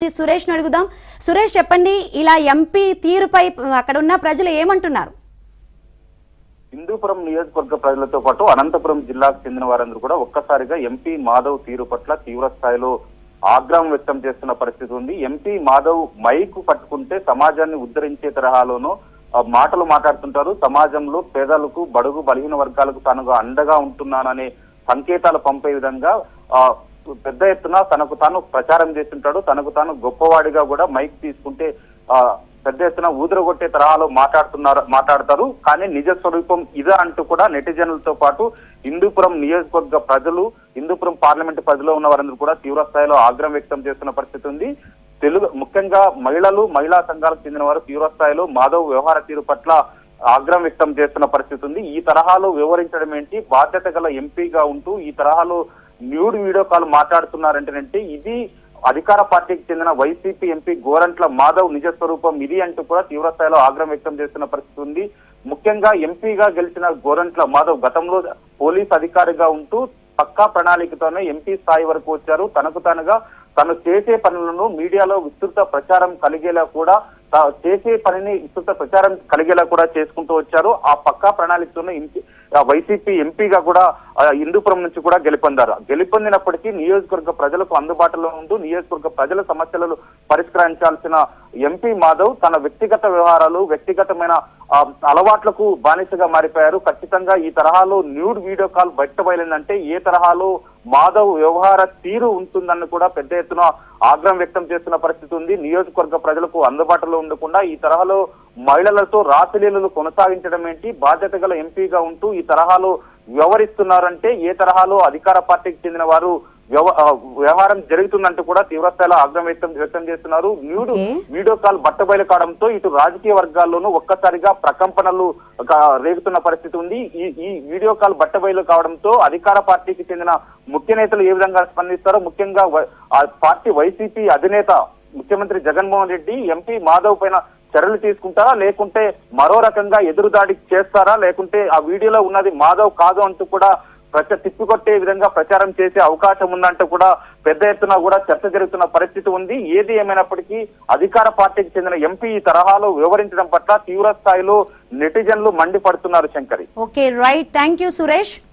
ప్రతినిధి సురేష్ అడుగుదాం సురేష్ చెప్పండి ఇలా ఎంపీ తీరుపై అక్కడ ఉన్న ప్రజలు ఏమంటున్నారు హిందూపురం నియోజకవర్గ ప్రజలతో పాటు అనంతపురం జిల్లాకు చెందిన వారందరూ కూడా ఒక్కసారిగా ఎంపీ మాధవ్ తీరు పట్ల తీవ్ర స్థాయిలో ఆగ్రహం వ్యక్తం చేస్తున్న పరిస్థితి ఉంది ఎంపీ మాధవ్ మైకు పట్టుకుంటే సమాజాన్ని ఉద్ధరించే తరహాలోనూ ఆ, మాటలు మాట్లాడుతుంటారు సమాజంలో పేదలకు బడుగు బలహీన వర్గాలకు తాను అండగా ఉంటున్నాననే సంకేతాలు పంపే విధంగా ఆ, పెద్ద ఎత్తున తనకు తాను ప్రచారం చేస్తుంటాడు తనకు తాను గొప్పవాడిగా కూడా మైక్ తీసుకుంటే ఆ పెద్ద ఎత్తున ఊదరగొట్టే తరహాలో మాట్లాడుతున్నారు మాట్లాడతారు కానీ నిజ స్వరూపం ఇదే అంటూ కూడా నెటిజన్లతో పాటు హిందూపురం నియోజకవర్గ ప్రజలు హిందూపురం పార్లమెంటు పరిధిలో ఉన్న వారందరూ కూడా తీవ్ర స్థాయిలో ఆగ్రహం వ్యక్తం చేస్తున్న పరిస్థితి ఉంది తెలుగు ముఖ్యంగా మహిళలు మహిళా సంఘాలకు చెందిన వారు తీవ్ర స్థాయిలో మాధవ్ వ్యవహార తీరు పట్ల ఆగ్రహం వ్యక్తం చేస్తున్న పరిస్థితి ఉంది ఈ తరహాలో వివరించడం ఏంటి బాధ్యత గల ఎంపీగా ఉంటూ ఈ తరహాలో న్యూడ్ వీడియో కాల్ మాట్లాడుతున్నారంటేనంటే ఇది అధికార పార్టీకి చెందిన వైసీపీ ఎంపీ గోరంట్ల మాధవ్ నిజ స్వరూపం ఇది అంటూ కూడా తీవ్ర స్థాయిలో ఆగ్రహం వ్యక్తం చేస్తున్న పరిస్థితి ఉంది ముఖ్యంగా ఎంపీగా గెలిచిన గోరంట్ల మాధవ్ గతంలో పోలీస్ అధికారిగా ఉంటూ పక్కా ప్రణాళికతోనే ఎంపీ స్థాయి వరకు వచ్చారు తనకు తానుగా తను చేసే పనులను మీడియాలో విస్తృత ప్రచారం కలిగేలా కూడా తా- చేసే పనిని విస్తృత ప్రచారం కలిగేలా కూడా చేసుకుంటూ వచ్చారు ఆ పక్కా ప్రణాళికతోనే ఎంపీ ఆ వైసీపీ ఎంపీగా కూడా ఆ, హిందూపురం నుంచి కూడా గెలుపొందారు గెలుపొందినప్పటికీ నియోజకవర్గ ప్రజలకు అందుబాటులో ఉంటూ నియోజకవర్గ ప్రజల సమస్యలను పరిష్కరించాల్సిన ఎంపీ మాధవ్ తన వ్యక్తిగత వ్యవహారాలు వ్యక్తిగతమైన ఆ, అలవాట్లకు బానిసగా మారిపోయారు ఖచ్చితంగా ఈ తరహాలో న్యూడ్ వీడియో కాల్ బయటబయలిందంటే ఏ తరహాలో మాధవ్ వ్యవహార తీరు ఉంటుందని కూడా పెద్ద ఎత్తున ఆగ్రహం వ్యక్తం చేస్తున్న పరిస్థితి ఉంది నియోజకవర్గ ప్రజలకు అందుబాటులో ఉండకుండా ఈ తరహాలో మహిళలతో రాసలీలలు కొనసాగించడం ఏంటి బాధ్యత గల ఎంపీగా ఉంటూ ఈ తరహాలో వ్యవహరిస్తున్నారంటే ఏ తరహాలో అధికార పార్టీకి చెందిన వారు వ్యవ- ఆ, వ్యవహారం జరుగుతుందంటూ కూడా తీవ్రస్థాయిలో ఆగ్రహం వ్యక్తం వ్యక్తం చేస్తున్నారు న్యూడ్ Okay. వీడియో కాల్ బట్టబయలు కావడంతో ఇటు రాజకీయ వర్గాల్లోనూ ఒక్కసారిగా ప్రకంపనలు ఒక రేగుతున్న పరిస్థితి ఉంది ఈ ఈ వీడియో కాల్ బట్టబయలు కావడంతో అధికార పార్టీకి చెందిన ముఖ్య నేతలు ఏ విధంగా స్పందిస్తారో ముఖ్యంగా వై- ఆ పార్టీ వైసీపీ అధినేత ముఖ్యమంత్రి జగన్మోహన్ రెడ్డి ఎంపీ మాధవ్ పైన చర్యలు తీసుకుంటారా లేకుంటే మరో రకంగా ఎదురుదాడి చేస్తారా లేకుంటే ఆ వీడియోలో ఉన్నది మాధవ్ కాదు అంటూ కూడా ప్రచ తిప్పికొట్టే విధంగా ప్రచారం చేసే అవకాశం ఉందంటూ కూడా పెద్ద ఎత్తున కూడా చర్చ జరుగుతున్న పరిస్థితి ఉంది ఏది ఏమైనప్పటికీ అధికార పార్టీకి చెందిన ఎంపీ ఈ తరహాలో వివరించడం పట్ల తీవ్ర స్థాయిలో నెటిజన్లు మండిపడుతున్నారు Shankari okay right thank you Suresh